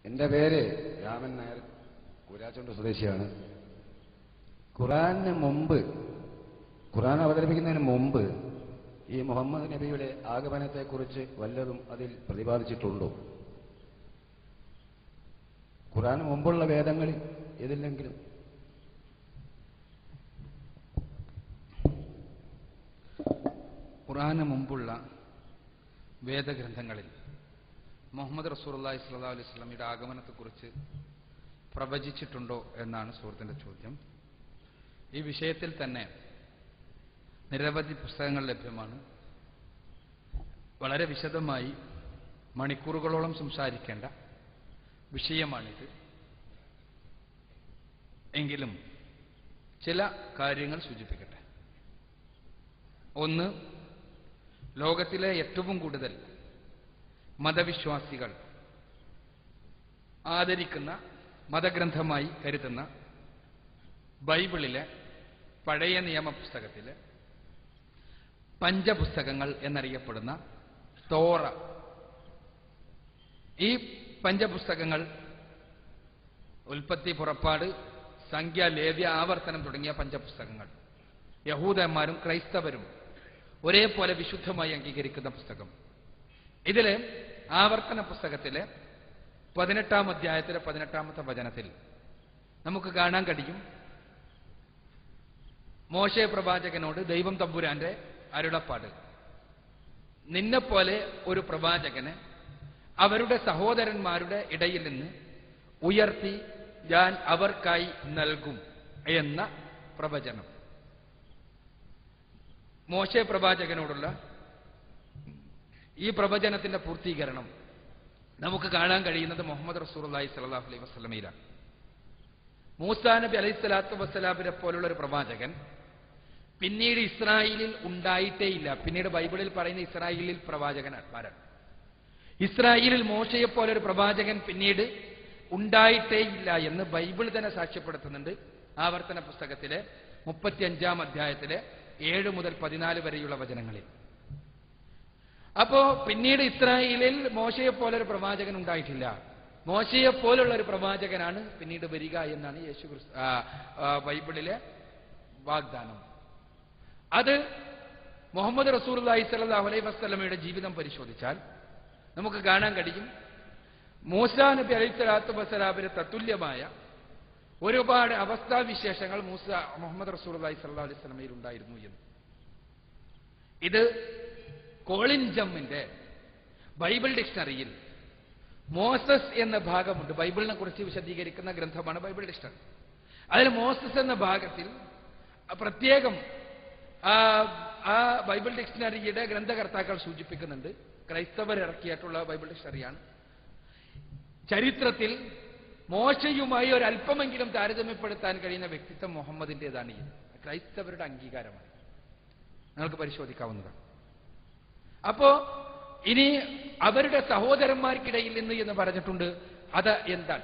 എൻ്റെ പേര് രാമൻ നായർ കൂരാച്ചുണ്ട് സ്വദേശിയാണ് ഖുറാന് മുമ്പ് ഖുറാൻ അവതരിപ്പിക്കുന്നതിന് മുമ്പ് ഈ മുഹമ്മദ് നബിയുടെ ആഗമനത്തെക്കുറിച്ച് വല്ലതും അതിൽ പ്രതിപാദിച്ചിട്ടുണ്ടോ ഖുറാന് മുമ്പുള്ള വേദങ്ങളിൽ ഏതില്ലെങ്കിലും ഖുറാന് മുമ്പുള്ള വേദഗ്രന്ഥങ്ങളിൽ മുഹമ്മദ് റസൂർല്ലാഹി സ്വല്ലാ അലൈഹി സ്വലമിയുടെ ആഗമനത്തെക്കുറിച്ച് പ്രവചിച്ചിട്ടുണ്ടോ എന്നാണ് സുഹൃത്തിൻ്റെ ചോദ്യം ഈ വിഷയത്തിൽ തന്നെ നിരവധി പുസ്തകങ്ങൾ ലഭ്യമാണ് വളരെ വിശദമായി മണിക്കൂറുകളോളം സംസാരിക്കേണ്ട വിഷയമാണിത് എങ്കിലും ചില കാര്യങ്ങൾ സൂചിപ്പിക്കട്ടെ ഒന്ന് ലോകത്തിലെ ഏറ്റവും കൂടുതൽ മതവിശ്വാസികൾ ആദരിക്കുന്ന മതഗ്രന്ഥമായി കരുതുന്ന ബൈബിളിലെ പഴയ നിയമ പുസ്തകത്തിലെ പഞ്ചപുസ്തകങ്ങൾ എന്നറിയപ്പെടുന്ന തോറ ഈ പഞ്ചപുസ്തകങ്ങൾ ഉൽപ്പത്തി പുറപ്പാട് സംഖ്യ ലേവ്യ ആവർത്തനം തുടങ്ങിയ പഞ്ചപുസ്തകങ്ങൾ യഹൂദന്മാരും ക്രൈസ്തവരും ഒരേപോലെ വിശുദ്ധമായി അംഗീകരിക്കുന്ന പുസ്തകം ഇതിലെ ആവർത്തന പുസ്തകത്തിലെ പതിനെട്ടാം അധ്യായത്തിലെ പതിനെട്ടാമത്തെ വചനത്തിൽ നമുക്ക് കാണാൻ കഴിയും മോശെ പ്രവാചകനോട് ദൈവം തമ്പുരാന്റെ അരുളപ്പാട് നിന്നെപ്പോലെ ഒരു പ്രവാചകനെ അവരുടെ സഹോദരന്മാരുടെ ഇടയിൽ നിന്ന് ഉയർത്തി ഞാൻ അവർക്കായി നൽകും എന്ന പ്രവചനം മോശെ പ്രവാചകനോടുള്ള ഈ പ്രവചനത്തിന്റെ പൂർത്തീകരണം നമുക്ക് കാണാൻ കഴിയുന്നത് മുഹമ്മദ് റസൂർല്ലാഹി സലാഹു അലൈഹി വസ്ലമയിലാണ് മൂസാ നബി അലൈഹി സ്വലാത്തു വസ്സലാമിനെ പോലുള്ള ഒരു പ്രവാചകൻ പിന്നീട് ഇസ്രായേലിൽ ഉണ്ടായിട്ടേയില്ല പിന്നീട് ബൈബിളിൽ പറയുന്ന ഇസ്രായേലിൽ പ്രവാചകന്മാരാണ് ഇസ്രായേലിൽ മോശയെ പോലെ ഒരു പ്രവാചകൻ പിന്നീട് ഉണ്ടായിട്ടേയില്ല എന്ന് ബൈബിൾ തന്നെ സാക്ഷ്യപ്പെടുത്തുന്നുണ്ട് ആവർത്തന പുസ്തകത്തിലെ മുപ്പത്തിയഞ്ചാം അധ്യായത്തിലെ ഏഴ് മുതൽ പതിനാല് വരെയുള്ള വചനങ്ങളിൽ അപ്പോ പിന്നീട് ഇസ്രായേലിൽ മോശയെ പോലെ ഒരു പ്രവാചകൻ ഉണ്ടായിട്ടില്ല മോശയെ പോലുള്ള ഒരു പ്രവാചകനാണ് പിന്നീട് വരിക എന്നാണ് യേശു ക്രിസ്തു ആ, ആ, ബൈബിളിലെ വാഗ്ദാനം അത് മുഹമ്മദ് റസൂർ സല്ലല്ലാഹു അലൈഹി വസ്ലമയുടെ ജീവിതം പരിശോധിച്ചാൽ നമുക്ക് കാണാൻ കഴിയും മൂസാ നബി അലൈഹി സ്വലാത്തു വസ്സലാമിന് തത്തുല്യമായ ഒരുപാട് അവസ്ഥാവിശേഷങ്ങൾ മൂസ മുഹമ്മദ് റസൂർ അലൈഹി സ്വല്ലാ അലൈഹി സ്വലമയിൽ ഉണ്ടായിരുന്നു എന്ന് ഇത് കോളിൻ ജമ്മിന്റെ ബൈബിൾ ഡിക്ഷണറിയിൽ മോസസ് എന്ന ഭാഗമുണ്ട് ബൈബിളിനെ കുറിച്ച് വിശദീകരിക്കുന്ന ഗ്രന്ഥമാണ് ബൈബിൾ ഡിക്ഷണറി അതിൽ മോസസ് എന്ന ഭാഗത്തിൽ പ്രത്യേകം ആ ആ ബൈബിൾ ഡിക്ഷണറിയുടെ ഗ്രന്ഥകർത്താക്കൾ സൂചിപ്പിക്കുന്നുണ്ട് ക്രൈസ്തവർ ഇറക്കിയിട്ടുള്ള ബൈബിൾ ഡിക്ഷണറിയാണ് ചരിത്രത്തിൽ മോശയുമായി ഒരു അല്പമെങ്കിലും താരതമ്യപ്പെടുത്താൻ കഴിയുന്ന വ്യക്തിത്വം മുഹമ്മദിൻ്റെതാണ് ഇത് ക്രൈസ്തവരുടെ അംഗീകാരമാണ് നിങ്ങൾക്ക് പരിശോധിക്കാവുന്നതാണ് അപ്പോ ഇനി അവരുടെ സഹോദരന്മാർക്കിടയിൽ നിന്ന് എന്ന് പറഞ്ഞിട്ടുണ്ട് അത് എന്താണ്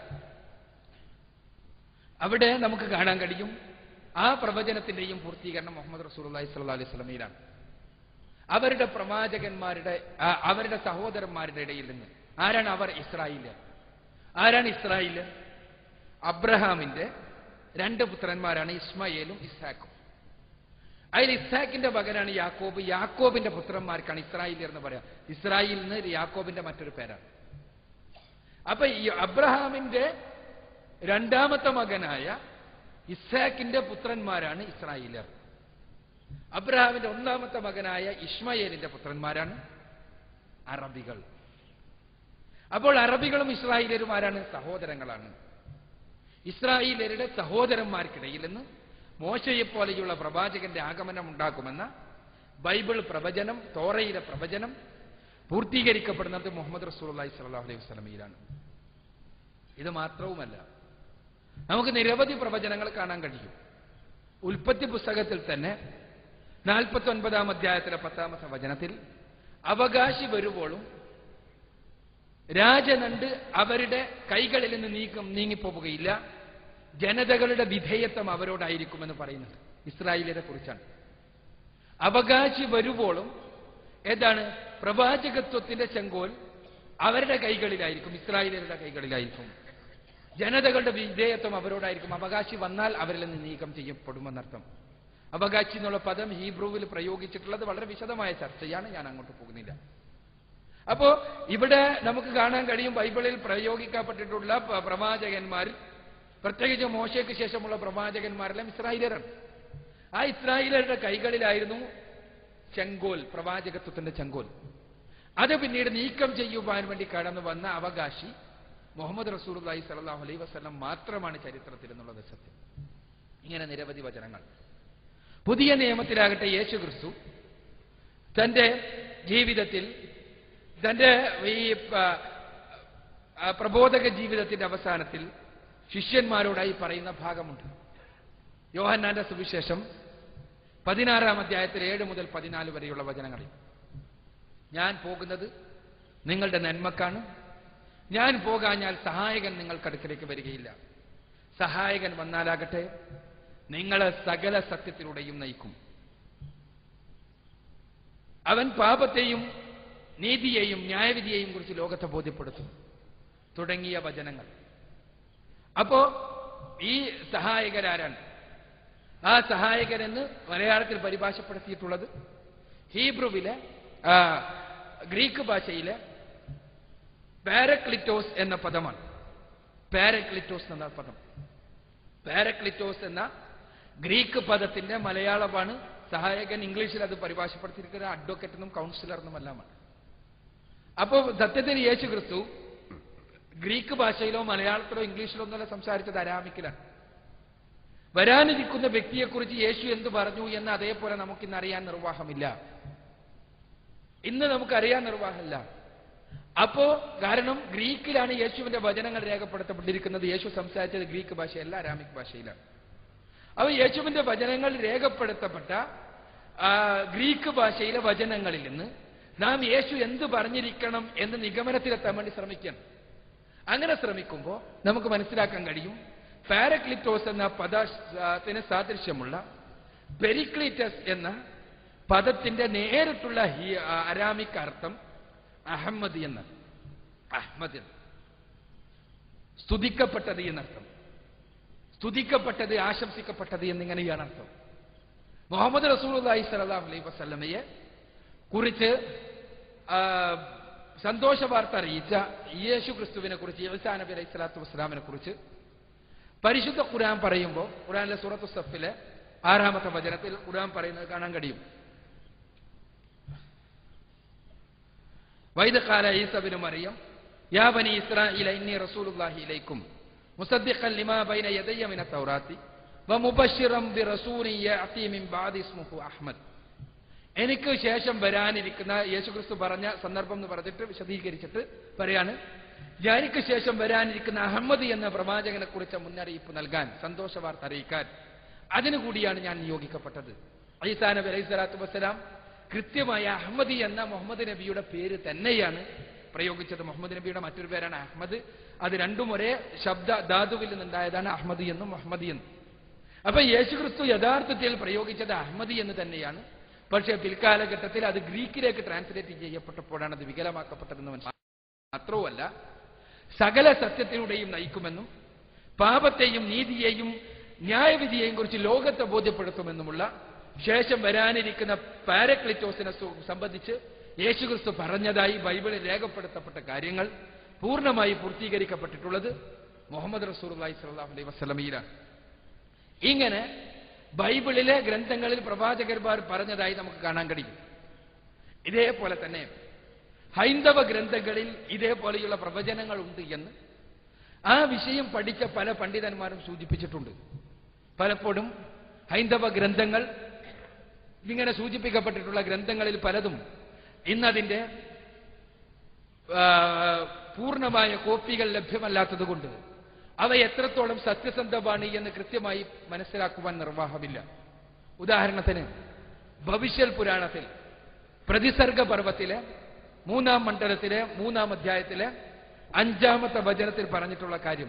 അവിടെ നമുക്ക് കാണാൻ കഴിയും ആ പ്രവചനത്തിന്റെയും പൂർത്തീകരണം മുഹമ്മദ് റസൂലി സ്വല്ലാ അലൈഹി സ്വലമയിലാണ് അവരുടെ പ്രവാചകന്മാരുടെ ആ, അവരുടെ സഹോദരന്മാരുടെ ഇടയിൽ നിന്ന് ആരാണ് അവർ ഇസ്രായേല് ആരാണ് ഇസ്രായേല് അബ്രഹാമിന്റെ രണ്ട് പുത്രന്മാരാണ് ഇസ്മായേലും ഇസാക്കും അതിൽ ഇസാക്കിന്റെ മകനാണ് യാക്കോബ് യാക്കോബിന്റെ പുത്രന്മാർക്കാണ് ഇസ്രായേൽ എന്ന് പറയാം ഇസ്രായേലിൽ നിന്ന് യാക്കോബിന്റെ മറ്റൊരു പേരാണ് അപ്പൊ ഈ അബ്രഹാമിന്റെ രണ്ടാമത്തെ മകനായ ഇസാക്കിന്റെ പുത്രന്മാരാണ് ഇസ്രായേലർ അബ്രഹാമിന്റെ ഒന്നാമത്തെ മകനായ ഇസ്മായേലിന്റെ പുത്രന്മാരാണ് അറബികൾ അപ്പോൾ അറബികളും ഇസ്രായേലരും ആരാണ് സഹോദരങ്ങളാണ് ഇസ്രായേലരുടെ സഹോദരന്മാർക്കിടയിൽ നിന്ന് മോശയെപ്പോലെയുള്ള പ്രവാചകന്റെ ആഗമനം ഉണ്ടാക്കുമെന്ന ബൈബിൾ പ്രവചനം തോറയിലെ പ്രവചനം പൂർത്തീകരിക്കപ്പെടുന്നത് മുഹമ്മദ് റസൂലി സ്വല്ലാ അലൈഹി വസ്ലമയിലാണ് ഇത് മാത്രവുമല്ല നമുക്ക് നിരവധി പ്രവചനങ്ങൾ കാണാൻ കഴിയും ഉൽപ്പത്തി പുസ്തകത്തിൽ തന്നെ നാൽപ്പത്തി ഒൻപതാം അധ്യായത്തിലെ പത്താമത്തെ വചനത്തിൽ അവകാശി വരുമ്പോഴും രാജനണ്ട് അവരുടെ കൈകളിൽ നിന്ന് നീക്കം നീങ്ങിപ്പോവുകയില്ല ജനതകളുടെ വിധേയത്വം അവരോടായിരിക്കുമെന്ന് പറയുന്നുണ്ട് ഇസ്രായേലിനെ കുറിച്ചാണ് അവകാശി വരുമ്പോഴും ഏതാണ് പ്രവാചകത്വത്തിന്റെ ചെങ്കോൽ അവരുടെ കൈകളിലായിരിക്കും ഇസ്രായേലരുടെ കൈകളിലായിരിക്കും ജനതകളുടെ വിധേയത്വം അവരോടായിരിക്കും അവകാശി വന്നാൽ അവരിൽ നിന്ന് നീക്കം ചെയ്യപ്പെടുമെന്നർത്ഥം അവകാശി എന്നുള്ള പദം ഹീബ്രുവിൽ പ്രയോഗിച്ചിട്ടുള്ളത് വളരെ വിശദമായ ചർച്ചയാണ് ഞാൻ അങ്ങോട്ട് പോകുന്നില്ല അപ്പോ ഇവിടെ നമുക്ക് കാണാൻ കഴിയും ബൈബിളിൽ പ്രയോഗിക്കപ്പെട്ടിട്ടുള്ള പ- പ്രവാചകന്മാർ പ്രത്യേകിച്ച് മോശയ്ക്ക് ശേഷമുള്ള പ്രവാചകന്മാരെല്ലാം ഇസ്രായേലരാണ് ആ ഇസ്രായേലരുടെ കൈകളിലായിരുന്നു ചെങ്കോൽ പ്രവാചകത്വത്തിന്റെ ചെങ്കോൽ അത് പിന്നീട് നീക്കം ചെയ്യുവാൻ വേണ്ടി കടന്നു വന്ന അവകാശി മുഹമ്മദ് റസൂർലായി സലാഹു അലൈ വസ്ലം മാത്രമാണ് ചരിത്രത്തിൽ എന്നുള്ളത് സത്യം ഇങ്ങനെ നിരവധി വചനങ്ങൾ പുതിയ നിയമത്തിലാകട്ടെ യേശു ക്രിസ്തു തന്റെ ജീവിതത്തിൽ തന്റെ ഈ പ- ആ പ്രബോധക ജീവിതത്തിന്റെ അവസാനത്തിൽ ശിഷ്യന്മാരോടായി പറയുന്ന ഭാഗമുണ്ട് യോഹന്നാന്റെ സുവിശേഷം പതിനാറാം അധ്യായത്തിൽ ഏഴ് മുതൽ പതിനാല് വരെയുള്ള വചനങ്ങളിൽ ഞാൻ പോകുന്നത് നിങ്ങളുടെ നന്മക്കാണ് ഞാൻ പോകാഞ്ഞാൽ സഹായകൻ നിങ്ങൾക്കടുക്കിലേക്ക് വരികയില്ല സഹായകൻ വന്നാലാകട്ടെ നിങ്ങളെ സകല സത്യത്തിലൂടെയും നയിക്കും അവൻ പാപത്തെയും നീതിയെയും ന്യായവിധിയെയും കുറിച്ച് ലോകത്തെ ബോധ്യപ്പെടുത്തും തുടങ്ങിയ വചനങ്ങൾ അപ്പോ ഈ സഹായകരാരാണ് ആ സഹായകരെന്ന് മലയാളത്തിൽ പരിഭാഷപ്പെടുത്തിയിട്ടുള്ളത് ഹീബ്രുവിലെ ആ, ഗ്രീക്ക് ഭാഷയിലെ പാരക്ലിറ്റോസ് എന്ന പദമാണ് പാരക്ലിറ്റോസ് എന്ന പദം പാരക്ലിറ്റോസ് എന്ന ഗ്രീക്ക് പദത്തിന്റെ മലയാളമാണ് സഹായകൻ ഇംഗ്ലീഷിൽ അത് പരിഭാഷപ്പെടുത്തിയിരിക്കുന്നത് അഡ്വക്കേറ്റ് എന്നും കൗൺസിലർ എന്നും എല്ലാമാണ് അപ്പോൾ സത്യത്തിൽ യേശു ക്രിസ്തു ഗ്രീക്ക് ഭാഷയിലോ മലയാളത്തിലോ ഇംഗ്ലീഷിലോ ഒന്നുമല്ല സംസാരിച്ചത് അരാമിക്കിലാണ് വരാനിരിക്കുന്ന വ്യക്തിയെക്കുറിച്ച് യേശു എന്ത് പറഞ്ഞു എന്ന് അതേപോലെ നമുക്കിന്ന് അറിയാൻ നിർവാഹമില്ല ഇന്ന് നമുക്കറിയാൻ നിർവാഹമില്ല അപ്പോ കാരണം ഗ്രീക്കിലാണ് യേശുവിന്റെ വചനങ്ങൾ രേഖപ്പെടുത്തപ്പെട്ടിരിക്കുന്നത് യേശു സംസാരിച്ചത് ഗ്രീക്ക് ഭാഷയല്ല അരാമിക് ഭാഷയിലാണ് അപ്പൊ യേശുവിന്റെ വചനങ്ങൾ രേഖപ്പെടുത്തപ്പെട്ട ആ, ഗ്രീക്ക് ഭാഷയിലെ വചനങ്ങളിൽ നിന്ന് നാം യേശു എന്ത് പറഞ്ഞിരിക്കണം എന്ന് നിഗമനത്തിലെത്താൻ വേണ്ടി ശ്രമിക്കണം അങ്ങനെ ശ്രമിക്കുമ്പോൾ നമുക്ക് മനസ്സിലാക്കാൻ കഴിയും പാരക്ലിറ്റോസ് എന്ന പദത്തിന് സാദൃശ്യമുള്ള പെരിക്ലിറ്റസ് എന്ന പദത്തിന്റെ നേരിട്ടുള്ള ഹി- ആ, അരാമിക് അർത്ഥം അഹമ്മദ് എന്ന് അഹമ്മദ് എന്ന് സ്തുതിക്കപ്പെട്ടത് എന്നർത്ഥം സ്തുതിക്കപ്പെട്ടത് ആശംസിക്കപ്പെട്ടത് എന്നിങ്ങനെയാണ് അർത്ഥം മുഹമ്മദ് റസൂലി സലാഹു അലൈഹി വസല്ലമയെ കുറിച്ച് ആ, സന്തോഷ വാർത്ത അറിയിച്ച യേശു ക്രിസ്തുവിനെ കുറിച്ച് ഈസാ നബി അലൈഹി സ്വലാത്തു വസ്സലാമിനെ കുറിച്ച് പരിശുദ്ധ ഖുർആൻ പറയുമ്പോൾ ഖുർആനിലെ സൂറത്തു സഫിലെ ആറാമത്തെ വചനത്തിൽ ഖുർആൻ പറയുന്നത് കാണാൻ കഴിയും വൈദക്കാല ഈസബിന് മറിയം യാ ബനി ഇസ്രായേല ഇന്നി റസൂലുള്ളാഹി ഇലൈക്കും മുസദ്ദിഖൻ ലിമാ ബൈന യദയ്യ മിന തൗറാത്തി വമുബശ്ശിറൻ ബിറസൂലിൻ യഅതി മിൻ ബഅദി ഇസ്മുഹു അഹ്മദ് എനിക്ക് ശേഷം വരാനിരിക്കുന്ന യേശുക്രിസ്തു പറഞ്ഞ സന്ദർഭം എന്ന് പറഞ്ഞിട്ട് വിശദീകരിച്ചിട്ട് പറയാണ് എനിക്ക് ശേഷം വരാനിരിക്കുന്ന അഹമ്മദ് എന്ന പ്രവാചകനെ കുറിച്ച് മുന്നറിയിപ്പ് നൽകാൻ സന്തോഷ വാർത്ത അറിയിക്കാൻ അതിനു കൂടിയാണ് ഞാൻ നിയോഗിക്കപ്പെട്ടത് ഐസാ നബി അലൈഹി സ്വലാത്തു വസ്സലാം കൃത്യമായ അഹമ്മദി എന്ന മുഹമ്മദ് നബിയുടെ പേര് തന്നെയാണ് പ്രയോഗിച്ചത് മുഹമ്മദ് നബിയുടെ മറ്റൊരു പേരാണ് അഹമ്മദ് അത് രണ്ടും ഒരേ ശബ്ദ ധാതുവിൽ നിന്നുണ്ടായതാണ് അഹമ്മദി എന്നും മുഹമ്മദി എന്നും അപ്പൊ യേശുക്രിസ്തു യഥാർത്ഥത്തിൽ പ്രയോഗിച്ചത് അഹമ്മദി എന്ന് തന്നെയാണ് പക്ഷേ പിൽക്കാലഘട്ടത്തിൽ അത് ഗ്രീക്കിലേക്ക് ട്രാൻസ്ലേറ്റ് ചെയ്യപ്പെട്ടപ്പോഴാണ് അത് വികലമാക്കപ്പെട്ടതെന്ന് മനസ്സിലാക്കി മാത്രവുമല്ല സകല സത്യത്തിലൂടെയും നയിക്കുമെന്നും പാപത്തെയും നീതിയെയും ന്യായവിധിയെയും കുറിച്ച് ലോകത്തെ ബോധ്യപ്പെടുത്തുമെന്നുമുള്ള ശേഷം വരാനിരിക്കുന്ന പാരക്ലിറ്റോസിനെ സു- സംബന്ധിച്ച് യേശുക്രിസ്തു പറഞ്ഞതായി ബൈബിളിൽ രേഖപ്പെടുത്തപ്പെട്ട കാര്യങ്ങൾ പൂർണ്ണമായി പൂർത്തീകരിക്കപ്പെട്ടിട്ടുള്ളത് മുഹമ്മദ് റസൂർ സ്വല്ലല്ലാഹു അലൈഹി വസല്ലമയിലാണ് ഇങ്ങനെ ബൈബിളിലെ ഗ്രന്ഥങ്ങളിൽ പ്രവാചകന്മാർ പറഞ്ഞതായി നമുക്ക് കാണാൻ കഴിയും ഇതേപോലെ തന്നെ ഹൈന്ദവ ഗ്രന്ഥങ്ങളിൽ ഇതേപോലെയുള്ള പ്രവചനങ്ങൾ ഉണ്ട് എന്ന് ആ വിഷയം പഠിച്ച പല പണ്ഡിതന്മാരും സൂചിപ്പിച്ചിട്ടുണ്ട് പലപ്പോഴും ഹൈന്ദവ ഗ്രന്ഥങ്ങൾ ഇങ്ങനെ സൂചിപ്പിക്കപ്പെട്ടിട്ടുള്ള ഗ്രന്ഥങ്ങളിൽ പലതും ഇന്നതിന്റെ ആ, പൂർണ്ണമായ കോപ്പികൾ ലഭ്യമല്ലാത്തതുകൊണ്ട് അവ എത്രത്തോളം സത്യസന്ധമാണ് എന്ന് കൃത്യമായി മനസ്സിലാക്കുവാൻ നിർവാഹമില്ല ഉദാഹരണത്തിന് ഭവിഷ്യൽ പുരാണത്തിൽ പ്രതിസർഗ പർവത്തിലെ മൂന്നാം മണ്ഡലത്തിലെ മൂന്നാം അധ്യായത്തിലെ അഞ്ചാമത്തെ വചനത്തിൽ പറഞ്ഞിട്ടുള്ള കാര്യം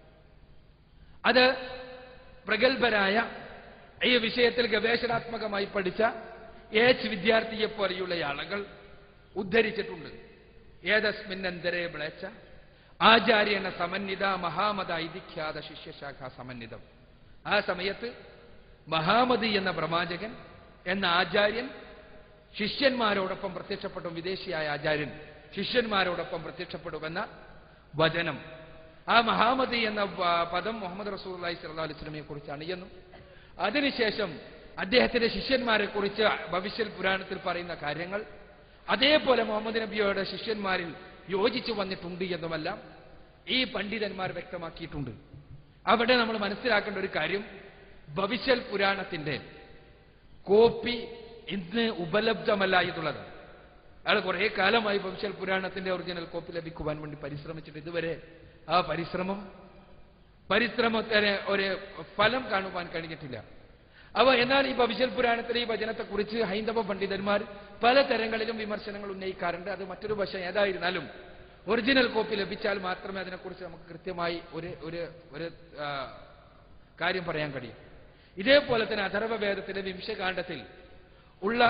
അത് പ്രഗത്ഭരായ ഈ വിഷയത്തിൽ ഗവേഷണാത്മകമായി പഠിച്ച എച്ച് വിദ്യാർത്ഥിയെ പോലെയുള്ള ആളുകൾ ഉദ്ധരിച്ചിട്ടുണ്ട് ഏതസ്മിന്നന്തരേ വിളച്ച ആചാര്യന സമന്വിത മഹാമത ഐതിഖ്യാത ശിഷ്യശാഖ സമന്വിതം ആ സമയത്ത് മഹാമതി എന്ന പ്രവാചകൻ എന്ന ആചാര്യൻ ശിഷ്യന്മാരോടൊപ്പം പ്രത്യക്ഷപ്പെടും വിദേശിയായ ആചാര്യൻ ശിഷ്യന്മാരോടൊപ്പം പ്രത്യക്ഷപ്പെടുമെന്ന വചനം ആ മഹാമതി എന്ന വ- പദം മുഹമ്മദ് റസൂൽ അലൈഹി സ്വല്ലാ അലിസ്ലമിയെ കുറിച്ചാണ് എന്നും അതിനുശേഷം അദ്ദേഹത്തിന്റെ ശിഷ്യന്മാരെ കുറിച്ച് ഭവിഷ്യൽ പുരാണത്തിൽ പറയുന്ന കാര്യങ്ങൾ അതേപോലെ മുഹമ്മദ് നബിയോടെ ശിഷ്യന്മാരിൽ യോജിച്ചു വന്നിട്ടുണ്ട് എന്നുമെല്ലാം ഈ പണ്ഡിതന്മാർ വ്യക്തമാക്കിയിട്ടുണ്ട് അവിടെ നമ്മൾ മനസ്സിലാക്കേണ്ട ഒരു കാര്യം ഭവിഷ്യൽ പുരാണത്തിന്റെ കോപ്പി ഇന്ന് ഉപലബ്ധമല്ല എന്നുള്ളത് അയാൾ കുറെ കാലമായി ഭവിഷ്യൽ പുരാണത്തിന്റെ ഒറിജിനൽ കോപ്പി ലഭിക്കുവാൻ വേണ്ടി പരിശ്രമിച്ചിട്ട് ഇതുവരെ ആ പരിശ്രമം പരിശ്രമത്തിന് ഒരു ഫലം കാണുവാൻ കഴിഞ്ഞിട്ടില്ല അവ എന്നാൽ ഈ ഭവിഷ്യൽ പുരാണത്തിലെ ഈ വചനത്തെക്കുറിച്ച് ഹൈന്ദവ പണ്ഡിതന്മാർ പല തരങ്ങളിലും വിമർശനങ്ങൾ ഉന്നയിക്കാറുണ്ട് അത് മറ്റൊരു വശം ഏതായിരുന്നാലും ഒറിജിനൽ കോപ്പി ലഭിച്ചാൽ മാത്രമേ അതിനെക്കുറിച്ച് നമുക്ക് കൃത്യമായി ഒരു ഒരു ഒരു ആ, കാര്യം പറയാൻ കഴിയും ഇതേപോലെ തന്നെ അഥർവവേദത്തിലെ വിംശകാണ്ഡത്തിൽ ഉള്ള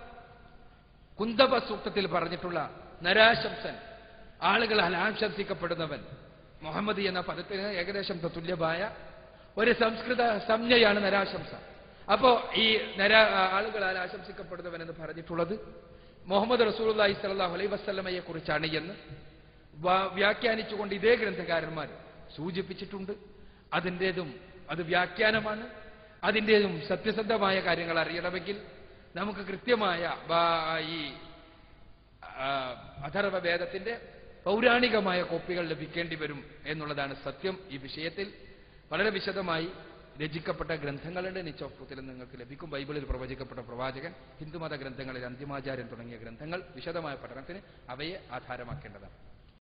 കുന്തപ സൂക്തത്തിൽ പറഞ്ഞിട്ടുള്ള നരാശംസൻ ആളുകളാൽ ആശംസിക്കപ്പെടുന്നവൻ മുഹമ്മദ് എന്ന പദത്തിന് ഏകദേശം തുല്യമായ ഒരു സംസ്കൃത സംജ്ഞയാണ് നരാശംസ അപ്പോ ഈ നരാ ആളുകളാൽ ആശംസിക്കപ്പെടുന്നവൻ എന്ന് പറഞ്ഞിട്ടുള്ളത് മുഹമ്മദ് റസൂലി സലാഹു അലൈ വസ്ലമയെ കുറിച്ചാണ് എന്ന് വാ- വ്യാഖ്യാനിച്ചുകൊണ്ട് ഇതേ ഗ്രന്ഥകാരന്മാർ സൂചിപ്പിച്ചിട്ടുണ്ട് അതിൻ്റെതും അത് വ്യാഖ്യാനമാണ് അതിൻ്റെതും സത്യസന്ധമായ കാര്യങ്ങൾ അറിയണമെങ്കിൽ നമുക്ക് കൃത്യമായ വാ- ഈ ആ, അഥർവ വേദത്തിന്റെ പൗരാണികമായ കോപ്പികൾ ലഭിക്കേണ്ടി വരും എന്നുള്ളതാണ് സത്യം ഈ വിഷയത്തിൽ വളരെ വിശദമായി രചിക്കപ്പെട്ട ഗ്രന്ഥങ്ങളുണ്ട് നിച്ചോഫത്തിൽ നിങ്ങൾക്ക് ലഭിക്കും ബൈബിളിൽ പ്രവചിക്കപ്പെട്ട പ്രവാചകൻ ഹിന്ദുമത ഗ്രന്ഥങ്ങളിൽ അന്തിമാചാര്യൻ തുടങ്ങിയ ഗ്രന്ഥങ്ങൾ വിശദമായ പഠനത്തിന് അവയെ ആധാരമാക്കേണ്ടതാണ്